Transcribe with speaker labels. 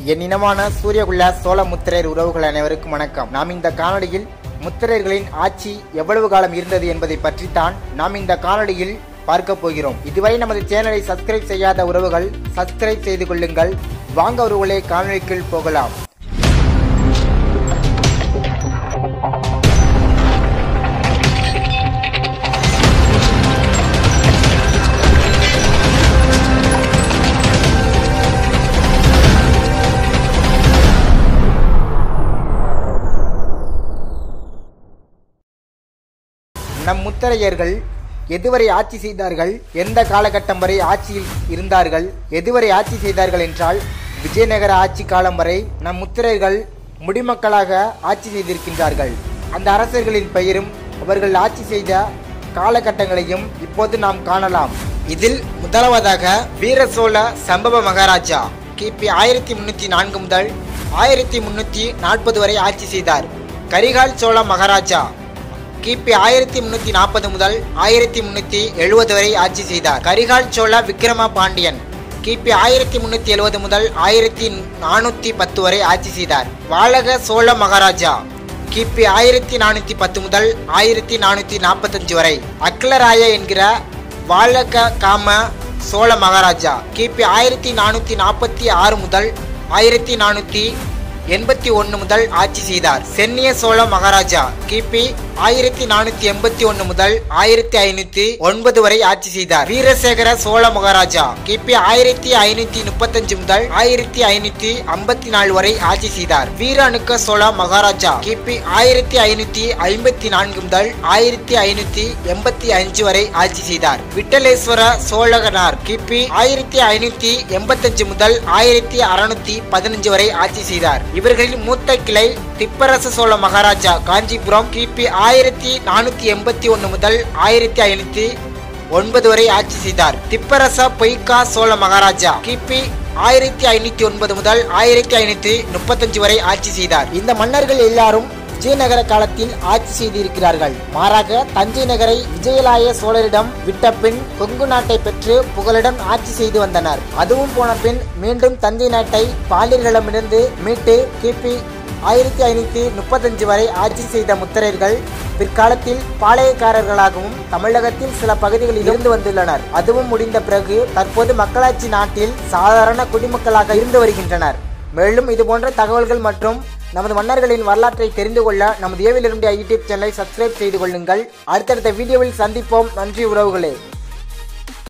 Speaker 1: என் இனமான சூரியகுள்ள சோழ முத்திரையர் உறவுகள் அனைவருக்கும் வணக்கம் நாம் இந்த காணொளியில் முத்திரையர்களின் ஆட்சி எவ்வளவு காலம் இருந்தது என்பதை பற்றித்தான் நாம் இந்த காணொளியில் பார்க்க போகிறோம் இதுவரை நமது சேனலை சப்ஸ்கிரைப் செய்யாத உறவுகள் சப்ஸ்கிரைப் செய்து கொள்ளுங்கள் வாங்க உறவுகளே காணொளிக்குள் போகலாம் நம் முத்தரையர்கள் எதுவரை ஆட்சி செய்தார்கள் எந்த காலகட்டம் வரை ஆட்சியில் இருந்தார்கள் எதுவரை ஆட்சி செய்தார்கள் என்றால் விஜயநகர ஆட்சி காலம் வரை நம் முத்திரையர்கள் முடிமக்களாக ஆட்சி செய்திருக்கின்றார்கள் அந்த அரசர்களின் பெயரும் அவர்கள் ஆட்சி செய்த காலகட்டங்களையும் இப்போது நாம் காணலாம் இதில் முதலாவதாக வீர சோழ சம்பவ மகாராஜா கிபி ஆயிரத்தி முன்னூத்தி நான்கு முதல் ஆயிரத்தி முன்னூத்தி நாற்பது வரை ஆட்சி செய்தார் கரிகால் சோழ மகாராஜா கிபி ஆயிரத்தி முன்னூத்தி நாற்பது முதல் ஆயிரத்தி முன்னூத்தி எழுபது வரை ஆட்சி செய்தார் கரிகால் சோழ விக்ரம பாண்டியன் கிபி ஆயிரத்தி முன்னூத்தி எழுபது முதல் ஆயிரத்தி நானூத்தி பத்து வரை ஆட்சி செய்தார் வாழக சோழ மகாராஜா கிபி ஆயிரத்தி நானூத்தி பத்து முதல் ஆயிரத்தி நானூத்தி நாற்பத்தஞ்சு வரை அக்லராய என்கிற வாழக காம சோழ மகாராஜா கிபி ஆயிரத்தி நானூத்தி நாற்பத்தி ஆறு முதல் ஆயிரத்தி நானூத்தி எண்பத்தி ஒன்று முதல் ஆட்சி செய்தார் சென்னிய சோழ மகாராஜா கிபி ஆயிரத்தி நானூத்தி எண்பத்தி ஒன்று முதல் ஆயிரத்தி ஐநூத்தி ஒன்பது வரை ஆட்சி செய்தார் வீரசேகர சோழ மகாராஜா கிபி ஆயிரத்தி ஐநூத்தி முப்பத்தஞ்சு முதல் ஆயிரத்தி ஐநூத்தி ஐம்பத்தி நாலு வரை ஆட்சி செய்தார் வீராணுக்க சோழ மகாராஜா கிபி ஆயிரத்தி ஐநூத்தி ஐம்பத்தி நான்கு முதல் ஆயிரத்தி ஐநூத்தி எண்பத்தி அஞ்சு வரை ஆட்சி செய்தார் விட்டலேஸ்வர சோழகனார் கிபி ஆயிரத்தி ஐநூத்தி எண்பத்தஞ்சு முதல் ஆயிரத்தி அறுநூத்தி பதினஞ்சு வரை ஆட்சி செய்தார் இவர்களில் மூத்த கிளை திப்பரச சோழ மகாராஜா காஞ்சிபுரம் கிபி ஆயிரத்தி நானூத்தி எண்பத்தி ஒன்னு முதல் ஆயிரத்தி ஐநூத்தி ஒன்பது வரை ஆட்சி செய்தார் திப்பரச பொய்கா சோழ மகாராஜா கிபி ஆயிரத்தி ஐநூத்தி ஒன்பது முதல் ஆயிரத்தி ஐநூத்தி முப்பத்தஞ்சு வரை ஆட்சி செய்தார் இந்த மன்னர்கள் எல்லாரும் விஜயநகர காலத்தில் ஆட்சி செய்திருக்கிறார்கள் மாறாக தஞ்சை நகரை விஜயலாய சோழரிடம் விட்ட பின் கொங்கு நாட்டை பெற்று புகலிடம் ஆட்சி செய்து வந்தனர் அதுவும் போன பின் மீண்டும் தஞ்சை நாட்டை பாண்டியர்களிடமிருந்து மீட்டு கிபி ஆயிரத்தி ஐநூத்தி முப்பத்தஞ்சு வரை ஆட்சி செய்த முத்திரையர்கள் பிற்காலத்தில் பாளையக்காரர்களாகவும் தமிழகத்தில் சில பகுதிகளில் இருந்து வந்துள்ளனர் அதுவும் முடிந்த பிறகு தற்போது மக்களாட்சி நாட்டில் சாதாரண குடிமக்களாக இருந்து வருகின்றனர் மேலும் இது போன்ற தகவல்கள் மற்றும் நமது மன்னர்களின் வரலாற்றை தெரிந்து கொள்ள நமது ஏவிலிருந்து யூடியூப் சேனலை சப்ஸ்கிரைப் செய்து கொள்ளுங்கள் அடுத்தடுத்த வீடியோவில் சந்திப்போம் நன்றி உறவுகளே